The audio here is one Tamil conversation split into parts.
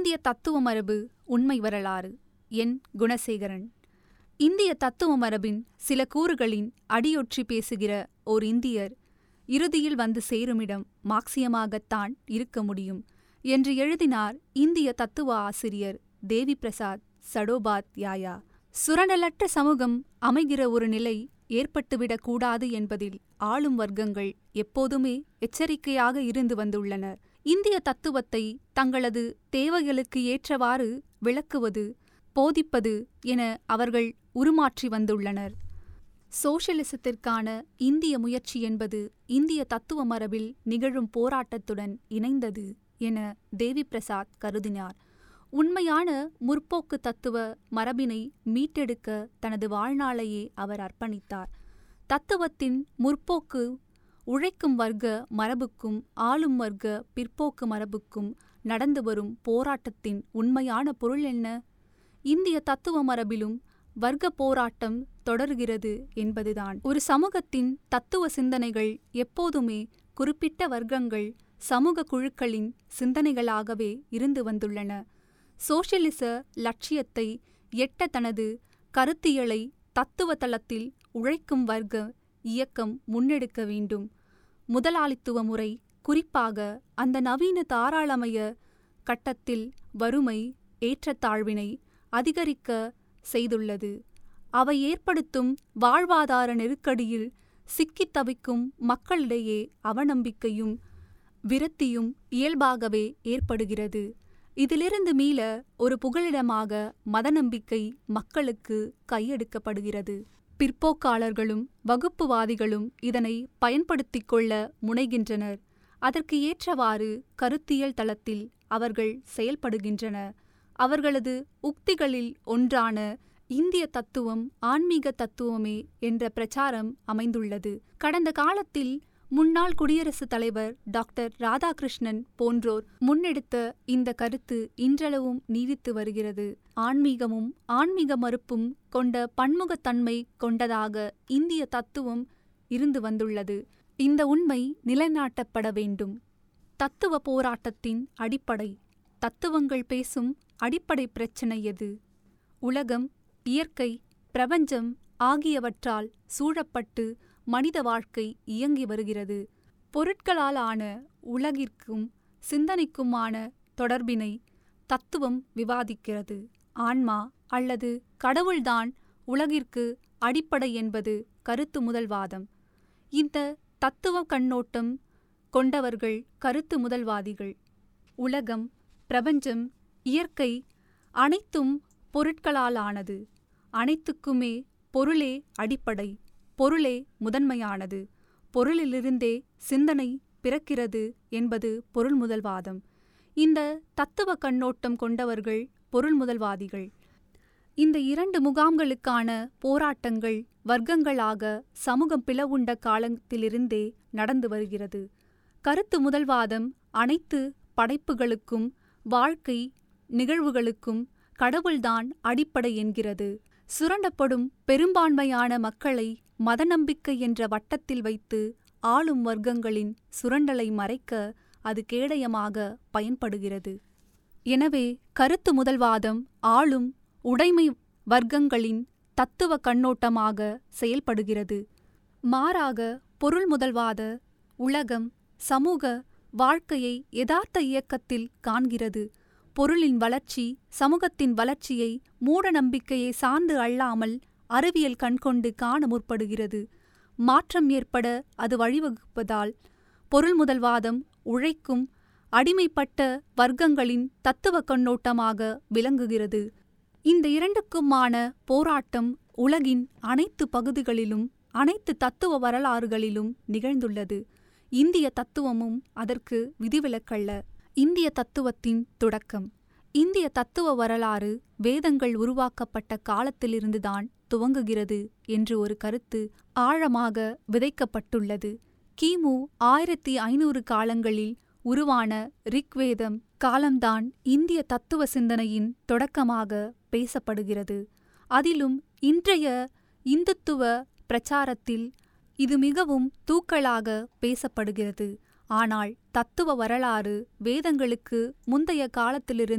இந்திய தத்துவ மரபு உண்மை வரலாறு என் குணசேகரன் இந்திய தத்துவ மரபின் சில கூறுகளின் அடியொற்றி பேசுகிற ஓர் இந்தியர் இறுதியில் வந்து சேருமிடம் மார்க்சியமாகத்தான் இருக்க முடியும் என்று எழுதினார் இந்திய தத்துவ ஆசிரியர் தேவி பிரசாத் சடோபாத்யாயா சுரண்டலற்ற சமூகம் அமைகிற ஒரு நிலை ஏற்பட்டுவிடக் கூடாது என்பதில் ஆளும் வர்க்கங்கள் எப்போதுமே எச்சரிக்கையாக இருந்து வந்துள்ளனர் இந்திய தத்துவத்தை தங்களது தேவைகளுக்கு ஏற்றவாறு விளக்குவது போதிப்பது என அவர்கள் உருமாற்றி வந்துள்ளனர் சோஷலிசத்திற்கான இந்திய முயற்சி என்பது இந்திய தத்துவ மரபில் நிகழும் போராட்டத்துடன் இணைந்தது என தேவி பிரசாத் கருதினார் உண்மையான முற்போக்கு தத்துவ மரபினை மீட்டெடுக்க தனது வாழ்நாளையே அவர் அர்ப்பணித்தார் தத்துவத்தின் முற்போக்கு உழைக்கும் வர்க்க மரபுக்கும் ஆளும் வர்க்க பிற்போக்கு மரபுக்கும் நடந்து வரும் போராட்டத்தின் உண்மையான பொருள் என்ன இந்திய தத்துவ மரபிலும் வர்க்க போராட்டம் தொடர்கிறது என்பதுதான் ஒரு சமூகத்தின் தத்துவ சிந்தனைகள் எப்போதுமே குறிப்பிட்ட வர்க்கங்கள் சமூக குழுக்களின் சிந்தனைகளாகவே இருந்து வந்துள்ளன சோஷலிச லட்சியத்தை எட்ட தனது கருத்தியலை தத்துவ தளத்தில் உழைக்கும் வர்க்க இயக்கம் முன்னெடுக்க வேண்டும் முதலாளித்துவ முறை குறிப்பாக அந்த நவீன தாராளமய கட்டத்தில் வறுமை ஏற்றத்தாழ்வினை அதிகரிக்க செய்துள்ளது அவை ஏற்படுத்தும் வாழ்வாதார நெருக்கடியில் சிக்கித் தவிக்கும் மக்களிடையே அவநம்பிக்கையும் விரத்தியும் இயல்பாகவே ஏற்படுகிறது இதிலிருந்து மீள ஒரு புகலிடமாக மதநம்பிக்கை மக்களுக்கு கையெடுக்கப்படுகிறது பிற்போக்காளர்களும் வகுப்புவாதிகளும் இதனை பயன்படுத்திக் கொள்ள முனைகின்றனர் அதற்கு ஏற்றவாறு கருத்தியல் தளத்தில் அவர்கள் செயல்படுகின்றனர் அவர்களது உக்திகளில் ஒன்றான இந்திய தத்துவம் ஆன்மீக தத்துவமே என்ற பிரச்சாரம் அமைந்துள்ளது கடந்த காலத்தில் முன்னாள் குடியரசுத் தலைவர் டாக்டர் ராதாகிருஷ்ணன் போன்றோர் முன்னெடுத்த இந்த கருத்து இன்றளவும் நீடித்து வருகிறது ஆன்மீகமும் ஆன்மீக மறுப்பும் கொண்ட பன்முகத்தன்மை கொண்டதாக இந்திய தத்துவம் இருந்து வந்துள்ளது இந்த உண்மை நிலைநாட்டப்பட வேண்டும் தத்துவ போராட்டத்தின் அடிப்படை தத்துவங்கள் பேசும் அடிப்படை பிரச்சினை எது உலகம் இயற்கை பிரபஞ்சம் ஆகியவற்றால் சூழப்பட்டு மனித வாழ்க்கை இயங்கி வருகிறது பொருட்களால் ஆன உலகிற்கும் சிந்தனைக்குமான தொடர்பினை தத்துவம் விவாதிக்கிறது ஆன்மா அல்லது கடவுள்தான் உலகிற்கு அடிப்படை என்பது கருத்து முதல்வாதம் இந்த தத்துவ கண்ணோட்டம் கொண்டவர்கள் கருத்து முதல்வாதிகள் உலகம் பிரபஞ்சம் இயற்கை அனைத்தும் பொருட்களாலானது அனைத்துக்குமே பொருளே அடிப்படை பொருளே முதன்மையானது பொருளிலிருந்தே சிந்தனை பிறக்கிறது என்பது பொருள் முதல்வாதம் இந்த தத்துவ கண்ணோட்டம் கொண்டவர்கள் பொருள் முதல்வாதிகள் இந்த இரண்டு முகாம்களுக்கான போராட்டங்கள் வர்க்கங்களாக சமூகம் பிளவுண்ட காலத்திலிருந்தே நடந்து வருகிறது கருத்து முதல்வாதம் அனைத்து படைப்புகளுக்கும் வாழ்க்கை நிகழ்வுகளுக்கும் கடவுள்தான் அடிப்படை என்கிறது சுரண்டப்படும் பெரும்பான்மையான மக்களை மதநம்பிக்கை என்ற வட்டத்தில் வைத்து ஆளும் வர்க்கங்களின் சுரண்டலை மறைக்க அது கேடயமாக பயன்படுகிறது எனவே கருத்து முதல்வாதம் ஆளும் உடைமை வர்க்கங்களின் தத்துவ கண்ணோட்டமாக செயல்படுகிறது மாறாக பொருள் முதல்வாத உலகம் சமூக வாழ்க்கையை யதார்த்த இயக்கத்தில் காண்கிறது பொருளின் வளர்ச்சி சமூகத்தின் வளர்ச்சியை மூட நம்பிக்கையை சார்ந்து அல்லாமல் அறிவியல் கண்கொண்டு காண முற்படுகிறது மாற்றம் ஏற்பட அது வழிவகுப்பதால் பொருள் முதல்வாதம் உழைக்கும் அடிமைப்பட்ட வர்க்கங்களின் தத்துவ கண்ணோட்டமாக விளங்குகிறது இந்த இரண்டுக்குமான போராட்டம் உலகின் அனைத்து பகுதிகளிலும் அனைத்து தத்துவ வரலாறுகளிலும் நிகழ்ந்துள்ளது இந்திய தத்துவமும் அதற்கு விதிவிலக்கல்ல இந்திய தத்துவத்தின் தொடக்கம் இந்திய தத்துவ வரலாறு வேதங்கள் உருவாக்கப்பட்ட காலத்திலிருந்துதான் துவங்குகிறது என்று ஒரு கருத்து ஆழமாக விதைக்கப்பட்டுள்ளது கிமு ஆயிரத்தி ஐநூறு காலங்களில் உருவான ரிக்வேதம் காலம்தான் இந்திய தத்துவ சிந்தனையின் தொடக்கமாக பேசப்படுகிறது அதிலும் இன்றைய இந்துத்துவ பிரச்சாரத்தில் இது மிகவும் தூக்கலாக பேசப்படுகிறது ஆனால் தத்துவ வரலாறு வேதங்களுக்கு முந்தைய காலத்திலிருந்து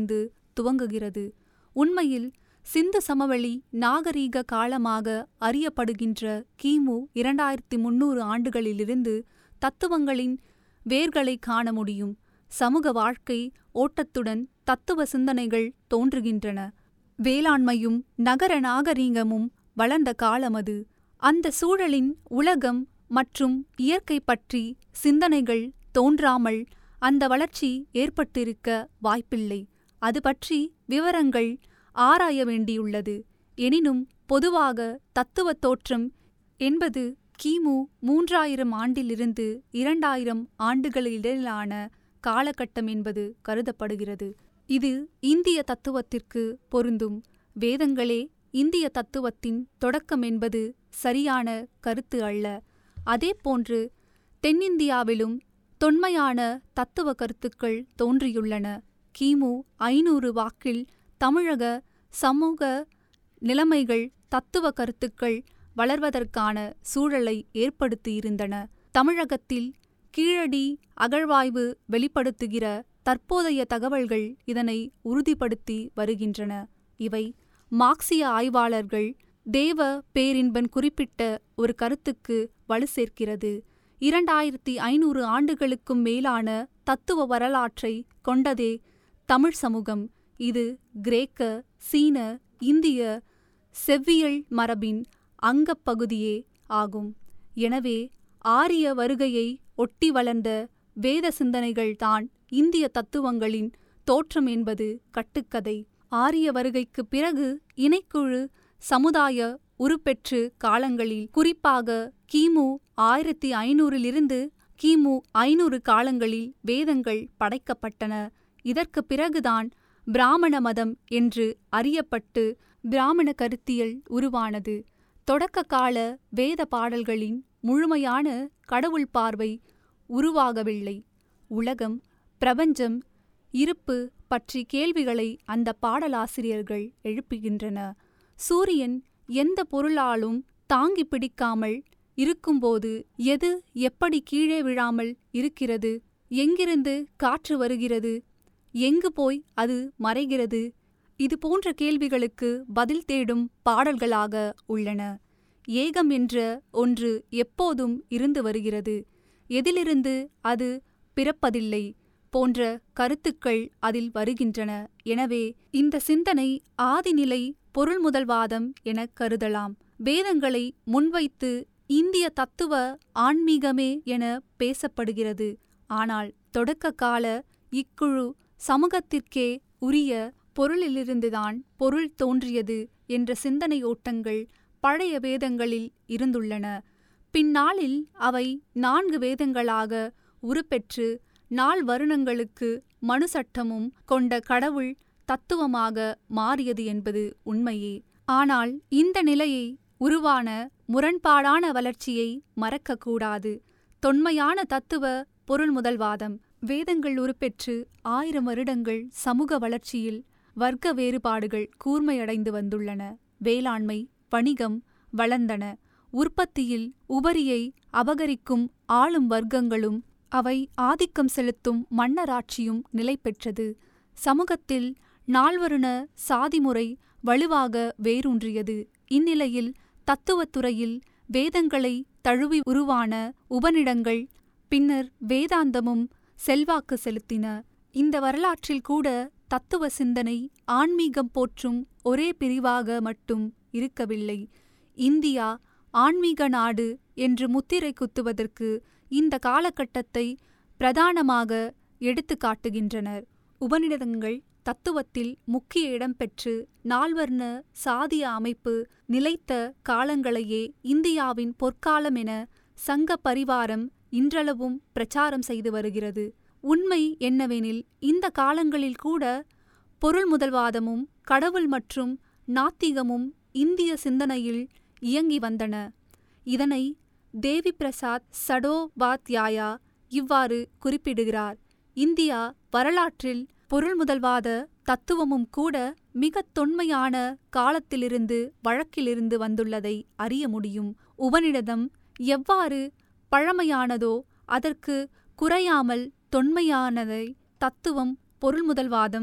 துவங்குகிறது உண்மையில் சிந்து சமவெளி நாகரீக காலமாக அறியப்படுகின்ற கிமு இரண்டாயிரத்தி முன்னூறு ஆண்டுகளிலிருந்து தத்துவங்களின் வேர்களை காண முடியும் சமூக வாழ்க்கை ஓட்டத்துடன் தத்துவ சிந்தனைகள் தோன்றுகின்றன வேளாண்மையும் நகர நாகரீகமும் வளர்ந்த காலமது அந்த சூழலின் உலகம் மற்றும் இயற்கை பற்றி சிந்தனைகள் தோன்றாமல் அந்த வளர்ச்சி ஏற்பட்டிருக்க வாய்ப்பில்லை அது பற்றி விவரங்கள் ஆராய வேண்டியுள்ளது எனினும் பொதுவாக தத்துவத் தோற்றம் என்பது கிமு மூன்றாயிரம் ஆண்டிலிருந்து இரண்டாயிரம் ஆண்டுகளிடையிலான காலகட்டம் என்பது கருதப்படுகிறது இது இந்திய தத்துவத்திற்கு பொருந்தும் வேதங்களே இந்திய தத்துவத்தின் தொடக்கம் என்பது சரியான கருத்து அல்ல அதேபோன்று தென்னிந்தியாவிலும் தொன்மையான தத்துவ கருத்துக்கள் தோன்றியுள்ளன கிமு ஐநூறு வாக்கில் தமிழக சமூக நிலைமைகள் தத்துவ கருத்துக்கள் வளர்வதற்கான சூழலை ஏற்படுத்தியிருந்தன தமிழகத்தில் கீழடி அகழ்வாய்வு வெளிப்படுத்துகிற தற்போதைய தகவல்கள் இதனை உறுதிப்படுத்தி வருகின்றன இவை மார்க்சிய ஆய்வாளர்கள் தேவ பேரின்பன் குறிப்பிட்ட ஒரு கருத்துக்கு வலு சேர்க்கிறது இரண்டாயிரத்தி ஐநூறு ஆண்டுகளுக்கும் மேலான தத்துவ வரலாற்றை கொண்டதே தமிழ் சமூகம் இது கிரேக்க சீன இந்திய செவ்வியல் மரபின் அங்கப்பகுதியே ஆகும் எனவே ஆரிய வருகையை ஒட்டி வளர்ந்த வேத சிந்தனைகள்தான் இந்திய தத்துவங்களின் தோற்றம் என்பது கட்டுக்கதை ஆரிய வருகைக்கு பிறகு இணைக்குழு சமுதாய உருப்பெற்று காலங்களில் குறிப்பாக கிமு ஆயிரத்தி ஐநூறிலிருந்து கிமு ஐநூறு காலங்களில் வேதங்கள் படைக்கப்பட்டன இதற்கு பிறகுதான் பிராமண மதம் என்று அறியப்பட்டு பிராமண கருத்தியல் உருவானது தொடக்க கால வேத பாடல்களின் முழுமையான கடவுள் பார்வை உருவாகவில்லை உலகம் பிரபஞ்சம் இருப்பு பற்றி கேள்விகளை அந்த பாடலாசிரியர்கள் எழுப்புகின்றன சூரியன் எந்த பொருளாலும் தாங்கி பிடிக்காமல் இருக்கும்போது எது எப்படி கீழே விழாமல் இருக்கிறது எங்கிருந்து காற்று வருகிறது எங்கு போய் அது மறைகிறது இது போன்ற கேள்விகளுக்கு பதில் தேடும் பாடல்களாக உள்ளன ஏகம் என்ற ஒன்று எப்போதும் இருந்து வருகிறது எதிலிருந்து அது பிறப்பதில்லை போன்ற கருத்துக்கள் அதில் வருகின்றன எனவே இந்த சிந்தனை ஆதிநிலை பொருள் முதல்வாதம் என கருதலாம் வேதங்களை முன்வைத்து இந்திய தத்துவ ஆன்மீகமே என பேசப்படுகிறது ஆனால் தொடக்க கால இக்குழு சமூகத்திற்கே உரிய பொருளிலிருந்துதான் பொருள் தோன்றியது என்ற சிந்தனை ஓட்டங்கள் பழைய வேதங்களில் இருந்துள்ளன பின்னாளில் அவை நான்கு வேதங்களாக உருப்பெற்று நால் வருணங்களுக்கு மனு சட்டமும் கொண்ட கடவுள் தத்துவமாக மாறியது என்பது உண்மையே ஆனால் இந்த நிலையை உருவான முரண்பாடான வளர்ச்சியை மறக்கக்கூடாது தொன்மையான தத்துவ பொருள் முதல்வாதம் வேதங்கள் உருப்பெற்று ஆயிரம் வருடங்கள் சமூக வளர்ச்சியில் வர்க்க வேறுபாடுகள் கூர்மையடைந்து வந்துள்ளன வேளாண்மை வணிகம் வளர்ந்தன உற்பத்தியில் உபரியை அபகரிக்கும் ஆளும் வர்க்கங்களும் அவை ஆதிக்கம் செலுத்தும் மன்னராட்சியும் நிலை பெற்றது சமூகத்தில் நால்வருண சாதிமுறை வலுவாக வேரூன்றியது இந்நிலையில் தத்துவத்துறையில் வேதங்களை தழுவி உருவான உபநிடங்கள் பின்னர் வேதாந்தமும் செல்வாக்கு செலுத்தின இந்த வரலாற்றில் கூட தத்துவ சிந்தனை ஆன்மீகம் போற்றும் ஒரே பிரிவாக மட்டும் இருக்கவில்லை இந்தியா ஆன்மீக நாடு என்று முத்திரை குத்துவதற்கு இந்த காலகட்டத்தை பிரதானமாக எடுத்து காட்டுகின்றனர் உபநிடதங்கள் தத்துவத்தில் முக்கிய இடம் பெற்று நால்வர்ண சாதிய அமைப்பு நிலைத்த காலங்களையே இந்தியாவின் பொற்காலம் என சங்க பரிவாரம் இன்றளவும் பிரச்சாரம் செய்து வருகிறது உண்மை என்னவெனில் இந்த காலங்களில் கூட பொருள் முதல்வாதமும் கடவுள் மற்றும் நாத்திகமும் இந்திய சிந்தனையில் இயங்கி வந்தன இதனை தேவி பிரசாத் சடோபாத்யாயா இவ்வாறு குறிப்பிடுகிறார் இந்தியா வரலாற்றில் பொருள் முதல்வாத தத்துவமும் கூட மிகத் தொன்மையான காலத்திலிருந்து வழக்கிலிருந்து வந்துள்ளதை அறிய முடியும் உபநிடதம் எவ்வாறு பழமையானதோ அதற்கு குறையாமல் தொன்மையானதை தத்துவம் பொருள் முதல்வாதம்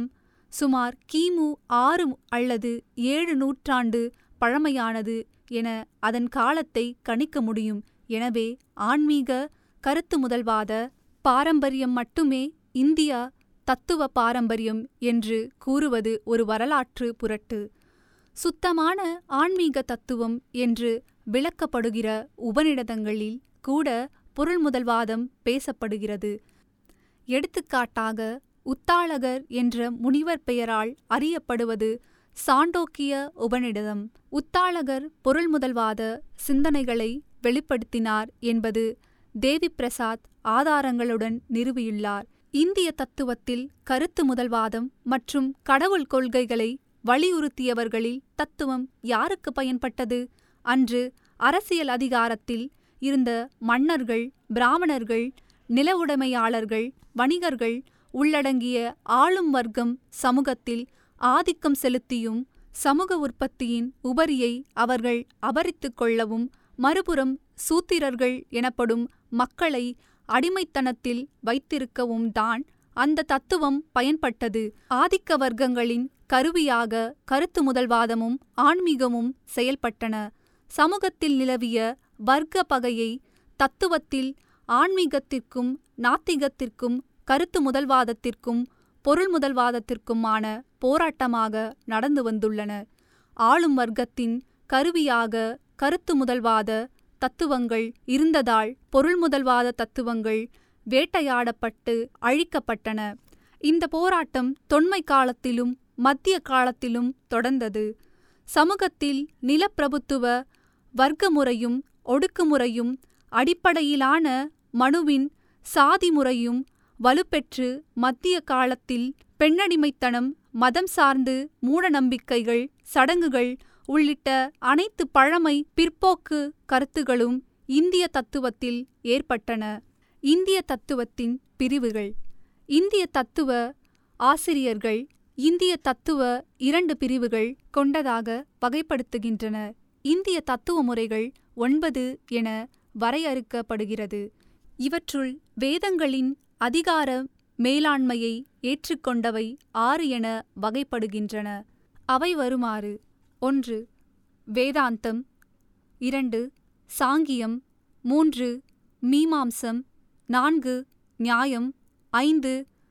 சுமார் கிமு ஆறு அல்லது ஏழு நூற்றாண்டு பழமையானது என அதன் காலத்தை கணிக்க முடியும் எனவே ஆன்மீக கருத்து முதல்வாத பாரம்பரியம் மட்டுமே இந்தியா தத்துவ பாரம்பரியம் என்று கூறுவது ஒரு வரலாற்று புரட்டு சுத்தமான ஆன்மீக தத்துவம் என்று விளக்கப்படுகிற உபநிடதங்களில் கூட பொருள் முதல்வாதம் பேசப்படுகிறது எடுத்துக்காட்டாக உத்தாளகர் என்ற முனிவர் பெயரால் அறியப்படுவது சாண்டோக்கிய உபநிடதம் உத்தாளகர் பொருள் முதல்வாத சிந்தனைகளை வெளிப்படுத்தினார் என்பது தேவி பிரசாத் ஆதாரங்களுடன் நிறுவியுள்ளார் இந்திய தத்துவத்தில் கருத்து முதல்வாதம் மற்றும் கடவுள் கொள்கைகளை வலியுறுத்தியவர்களில் தத்துவம் யாருக்கு பயன்பட்டது அன்று அரசியல் அதிகாரத்தில் இருந்த மன்னர்கள் பிராமணர்கள் நிலவுடைமையாளர்கள் வணிகர்கள் உள்ளடங்கிய ஆளும் வர்க்கம் சமூகத்தில் ஆதிக்கம் செலுத்தியும் சமூக உற்பத்தியின் உபரியை அவர்கள் அபரித்துக் கொள்ளவும் மறுபுறம் சூத்திரர்கள் எனப்படும் மக்களை அடிமைத்தனத்தில் வைத்திருக்கவும் தான் அந்த தத்துவம் பயன்பட்டது ஆதிக்க வர்க்கங்களின் கருவியாக கருத்து முதல்வாதமும் ஆன்மீகமும் செயல்பட்டன சமூகத்தில் நிலவிய வர்க்க பகையை தத்துவத்தில் ஆன்மீகத்திற்கும் நாத்திகத்திற்கும் கருத்து முதல்வாதத்திற்கும் பொருள் முதல்வாதத்திற்குமான போராட்டமாக நடந்து வந்துள்ளன ஆளும் வர்க்கத்தின் கருவியாக கருத்து முதல்வாத தத்துவங்கள் இருந்ததால் பொருள் முதல்வாத தத்துவங்கள் வேட்டையாடப்பட்டு அழிக்கப்பட்டன இந்த போராட்டம் தொன்மை காலத்திலும் மத்திய காலத்திலும் தொடர்ந்தது சமூகத்தில் நிலப்பிரபுத்துவ வர்க்க முறையும் ஒடுக்குமுறையும் அடிப்படையிலான மனுவின் சாதி முறையும் வலுப்பெற்று மத்திய காலத்தில் பெண்ணடிமைத்தனம் மதம் சார்ந்து மூடநம்பிக்கைகள் சடங்குகள் உள்ளிட்ட அனைத்து பழமை பிற்போக்கு கருத்துகளும் இந்திய தத்துவத்தில் ஏற்பட்டன இந்திய தத்துவத்தின் பிரிவுகள் இந்திய தத்துவ ஆசிரியர்கள் இந்திய தத்துவ இரண்டு பிரிவுகள் கொண்டதாக வகைப்படுத்துகின்றன இந்திய தத்துவ முறைகள் ஒன்பது என வரையறுக்கப்படுகிறது இவற்றுள் வேதங்களின் அதிகார மேலாண்மையை ஏற்றுக்கொண்டவை ஆறு என வகைப்படுகின்றன அவை வருமாறு ஒன்று வேதாந்தம் இரண்டு சாங்கியம் மூன்று மீமாம்சம் நான்கு நியாயம் ஐந்து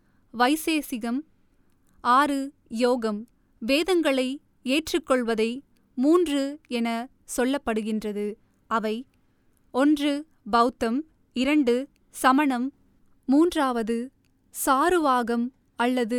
வைசேசிகம் ஆறு யோகம் வேதங்களை ஏற்றுக்கொள்வதை மூன்று என சொல்லப்படுகின்றது அவை ஒன்று பௌத்தம் இரண்டு சமணம் மூன்றாவது சாருவாகம் அல்லது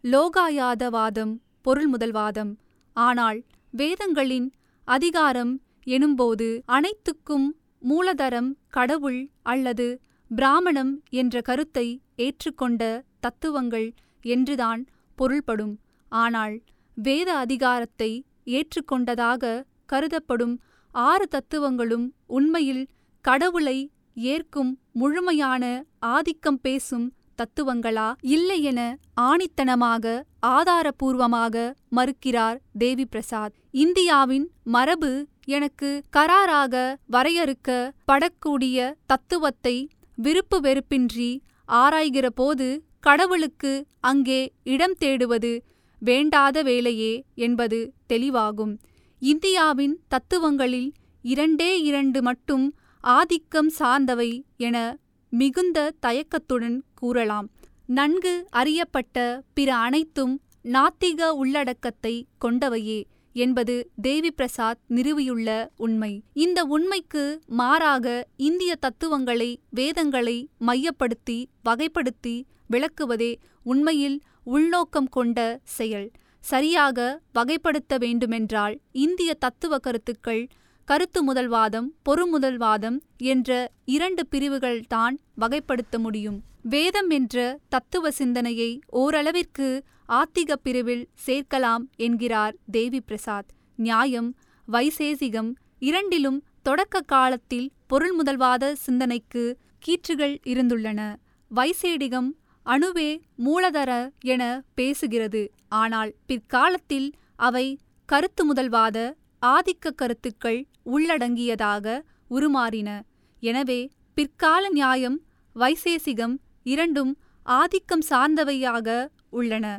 லோகாயாதவாதம் பொருள் முதல்வாதம் ஆனால் வேதங்களின் அதிகாரம் எனும்போது அனைத்துக்கும் மூலதரம் கடவுள் அல்லது பிராமணம் என்ற கருத்தை ஏற்றுக்கொண்ட தத்துவங்கள் என்றுதான் பொருள்படும் ஆனால் வேத அதிகாரத்தை ஏற்றுக்கொண்டதாக கருதப்படும் ஆறு தத்துவங்களும் உண்மையில் கடவுளை ஏற்கும் முழுமையான ஆதிக்கம் பேசும் தத்துவங்களா இல்லையென ஆணித்தனமாக ஆதாரபூர்வமாக மறுக்கிறார் தேவி பிரசாத் இந்தியாவின் மரபு எனக்கு கராராக வரையறுக்க படக்கூடிய தத்துவத்தை விருப்பு வெறுப்பின்றி ஆராய்கிறபோது கடவுளுக்கு அங்கே இடம் தேடுவது வேண்டாத வேலையே என்பது தெளிவாகும் இந்தியாவின் தத்துவங்களில் இரண்டே இரண்டு மட்டும் ஆதிக்கம் சார்ந்தவை என மிகுந்த தயக்கத்துடன் கூறலாம் நன்கு அறியப்பட்ட பிற அனைத்தும் நாத்திக உள்ளடக்கத்தை கொண்டவையே என்பது தேவி பிரசாத் நிறுவியுள்ள உண்மை இந்த உண்மைக்கு மாறாக இந்திய தத்துவங்களை வேதங்களை மையப்படுத்தி வகைப்படுத்தி விளக்குவதே உண்மையில் உள்நோக்கம் கொண்ட செயல் சரியாக வகைப்படுத்த வேண்டுமென்றால் இந்திய தத்துவ கருத்துக்கள் கருத்து முதல்வாதம் பொறுமுதல்வாதம் என்ற இரண்டு பிரிவுகள்தான் வகைப்படுத்த முடியும் வேதம் என்ற தத்துவ சிந்தனையை ஓரளவிற்கு ஆத்திக பிரிவில் சேர்க்கலாம் என்கிறார் தேவி பிரசாத் நியாயம் வைசேசிகம் இரண்டிலும் தொடக்க காலத்தில் பொருள் முதல்வாத சிந்தனைக்கு கீற்றுகள் இருந்துள்ளன வைசேடிகம் அணுவே மூலதர என பேசுகிறது ஆனால் பிற்காலத்தில் அவை கருத்து முதல்வாத ஆதிக்க கருத்துக்கள் உள்ளடங்கியதாக உருமாறின எனவே பிற்கால நியாயம் வைசேசிகம் இரண்டும் ஆதிக்கம் சார்ந்தவையாக உள்ளன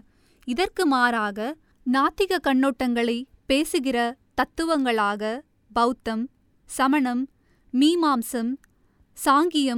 இதற்கு மாறாக நாத்திக கண்ணோட்டங்களை பேசுகிற தத்துவங்களாக பௌத்தம் சமணம் மீமாம்சம் சாங்கியம்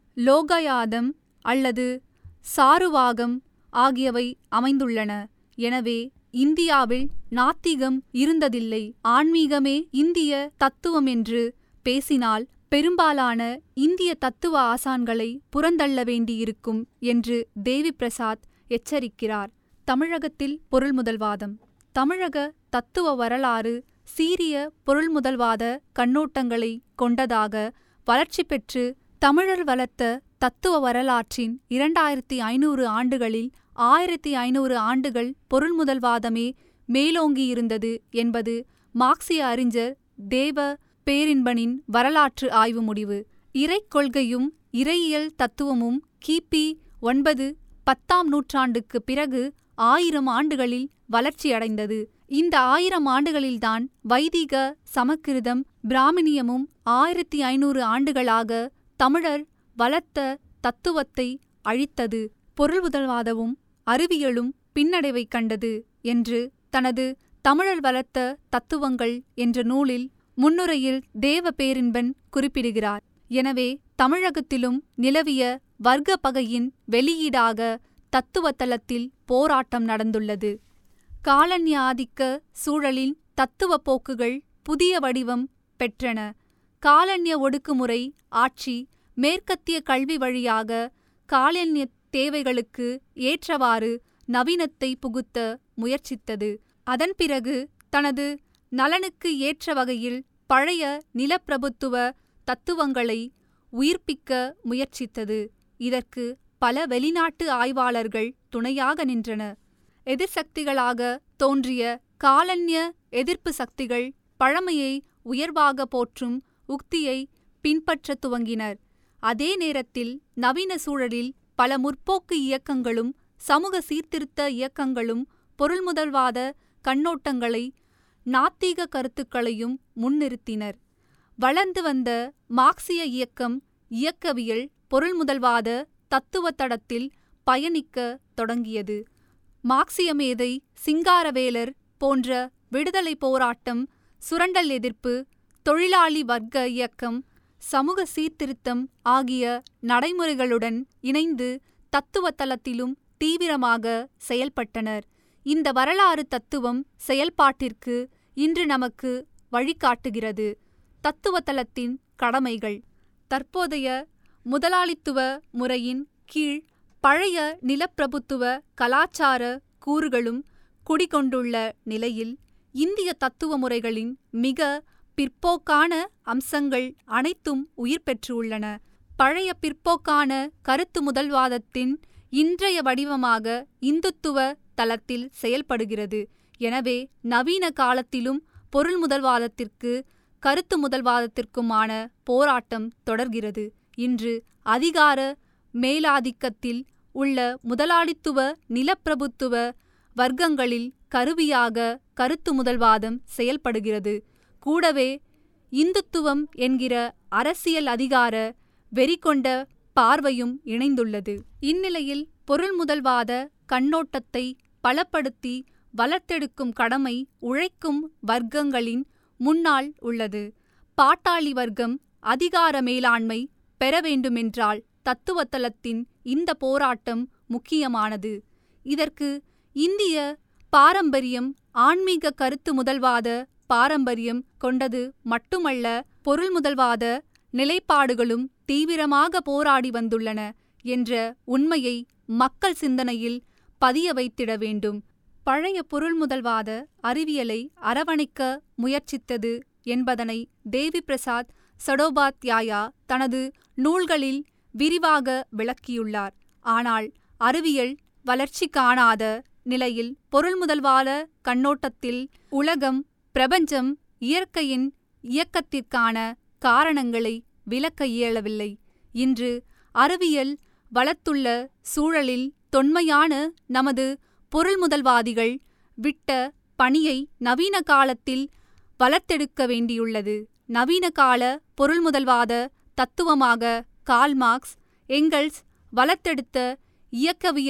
லோகயாதம் அல்லது சாருவாகம் ஆகியவை அமைந்துள்ளன எனவே இந்தியாவில் நாத்திகம் இருந்ததில்லை ஆன்மீகமே இந்திய தத்துவம் என்று பேசினால் பெரும்பாலான இந்திய தத்துவ ஆசான்களை புறந்தள்ள வேண்டியிருக்கும் என்று தேவி பிரசாத் எச்சரிக்கிறார் தமிழகத்தில் பொருள்முதல்வாதம் தமிழக தத்துவ வரலாறு சீரிய பொருள்முதல்வாத கண்ணோட்டங்களை கொண்டதாக வளர்ச்சி பெற்று தமிழர் வளர்த்த தத்துவ வரலாற்றின் இரண்டாயிரத்தி ஐநூறு ஆண்டுகளில் ஆயிரத்தி ஐநூறு ஆண்டுகள் பொருள்முதல்வாதமே மேலோங்கியிருந்தது என்பது மார்க்சிய அறிஞர் தேவ பேரின்பனின் வரலாற்று ஆய்வு முடிவு இறைக் கொள்கையும் இறையியல் தத்துவமும் கிபி ஒன்பது பத்தாம் நூற்றாண்டுக்கு பிறகு ஆயிரம் ஆண்டுகளில் வளர்ச்சியடைந்தது இந்த ஆயிரம் ஆண்டுகளில்தான் வைதிக சமக்கிருதம் பிராமணியமும் ஆயிரத்தி ஐநூறு ஆண்டுகளாக தமிழர் வளர்த்த தத்துவத்தை அழித்தது பொருள்முதல்வாதமும் அறிவியலும் பின்னடைவை கண்டது என்று தனது தமிழர் வளர்த்த தத்துவங்கள் என்ற நூலில் முன்னுரையில் தேவ பேரின்பன் குறிப்பிடுகிறார் எனவே தமிழகத்திலும் நிலவிய வர்க்க பகையின் வெளியீடாக தத்துவ தளத்தில் போராட்டம் நடந்துள்ளது காலன்யாதிக்க சூழலின் தத்துவ போக்குகள் புதிய வடிவம் பெற்றன காலன்ய ஒடுக்குமுறை ஆட்சி மேற்கத்திய கல்வி வழியாக காலன்ய தேவைகளுக்கு ஏற்றவாறு நவீனத்தை புகுத்த முயற்சித்தது அதன் பிறகு தனது நலனுக்கு ஏற்ற வகையில் பழைய நிலப்பிரபுத்துவ தத்துவங்களை உயிர்ப்பிக்க முயற்சித்தது இதற்கு பல வெளிநாட்டு ஆய்வாளர்கள் துணையாக நின்றன எதிர்சக்திகளாக தோன்றிய காலன்ய எதிர்ப்பு சக்திகள் பழமையை உயர்வாக போற்றும் உக்தியை பின்பற்றத் துவங்கினர் அதே நேரத்தில் நவீன சூழலில் பல முற்போக்கு இயக்கங்களும் சமூக சீர்திருத்த இயக்கங்களும் பொருள்முதல்வாத கண்ணோட்டங்களை நாத்திக கருத்துக்களையும் முன்னிறுத்தினர் வளர்ந்து வந்த மார்க்சிய இயக்கம் இயக்கவியல் பொருள்முதல்வாத தத்துவ தடத்தில் பயணிக்க தொடங்கியது மார்க்சிய மேதை சிங்காரவேலர் போன்ற விடுதலை போராட்டம் சுரண்டல் எதிர்ப்பு தொழிலாளி வர்க்க இயக்கம் சமூக சீர்திருத்தம் ஆகிய நடைமுறைகளுடன் இணைந்து தத்துவ தளத்திலும் தீவிரமாக செயல்பட்டனர் இந்த வரலாறு தத்துவம் செயல்பாட்டிற்கு இன்று நமக்கு வழிகாட்டுகிறது தத்துவத்தலத்தின் கடமைகள் தற்போதைய முதலாளித்துவ முறையின் கீழ் பழைய நிலப்பிரபுத்துவ கலாச்சார கூறுகளும் குடிகொண்டுள்ள நிலையில் இந்திய தத்துவ முறைகளின் மிக பிற்போக்கான அம்சங்கள் அனைத்தும் உயிர் பெற்றுள்ளன பழைய பிற்போக்கான கருத்து முதல்வாதத்தின் இன்றைய வடிவமாக இந்துத்துவ தளத்தில் செயல்படுகிறது எனவே நவீன காலத்திலும் பொருள் முதல்வாதத்திற்கு கருத்து முதல்வாதத்திற்குமான போராட்டம் தொடர்கிறது இன்று அதிகார மேலாதிக்கத்தில் உள்ள முதலாளித்துவ நிலப்பிரபுத்துவ வர்க்கங்களில் கருவியாக கருத்து முதல்வாதம் செயல்படுகிறது கூடவே இந்துத்துவம் என்கிற அரசியல் அதிகார வெறிகொண்ட பார்வையும் இணைந்துள்ளது இந்நிலையில் பொருள் முதல்வாத கண்ணோட்டத்தை பலப்படுத்தி வளர்த்தெடுக்கும் கடமை உழைக்கும் வர்க்கங்களின் முன்னால் உள்ளது பாட்டாளி வர்க்கம் அதிகார மேலாண்மை பெற வேண்டுமென்றால் தத்துவத்தலத்தின் இந்த போராட்டம் முக்கியமானது இதற்கு இந்திய பாரம்பரியம் ஆன்மீக கருத்து முதல்வாத பாரம்பரியம் கொண்டது மட்டுமல்ல பொருள் முதல்வாத நிலைப்பாடுகளும் தீவிரமாக போராடி வந்துள்ளன என்ற உண்மையை மக்கள் சிந்தனையில் பதிய வைத்திட வேண்டும் பழைய பொருள்முதல்வாத அறிவியலை அரவணைக்க முயற்சித்தது என்பதனை தேவி பிரசாத் சடோபாத்யாயா தனது நூல்களில் விரிவாக விளக்கியுள்ளார் ஆனால் அறிவியல் வளர்ச்சி காணாத நிலையில் பொருள்முதல்வாத கண்ணோட்டத்தில் உலகம் பிரபஞ்சம் இயற்கையின் இயக்கத்திற்கான காரணங்களை விளக்க இயலவில்லை இன்று அறிவியல் வளர்த்துள்ள சூழலில் தொன்மையான நமது பொருள்முதல்வாதிகள் விட்ட பணியை நவீன காலத்தில் வளர்த்தெடுக்க வேண்டியுள்ளது நவீன கால பொருள்முதல்வாத தத்துவமாக கால் மார்க்ஸ் எங்கல்ஸ் வளர்த்தெடுத்த இயக்கவியல்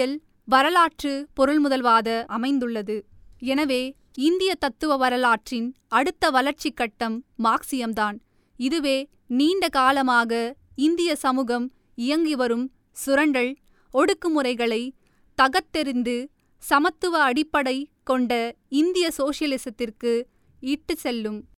வரலாற்று பொருள்முதல்வாத அமைந்துள்ளது எனவே இந்திய தத்துவ வரலாற்றின் அடுத்த வளர்ச்சி கட்டம் மார்க்சியம்தான் இதுவே நீண்ட காலமாக இந்திய சமூகம் இயங்கி வரும் சுரண்டல் ஒடுக்குமுறைகளை தகர்த்தெறிந்து சமத்துவ அடிப்படை கொண்ட இந்திய சோசியலிசத்திற்கு இட்டு செல்லும்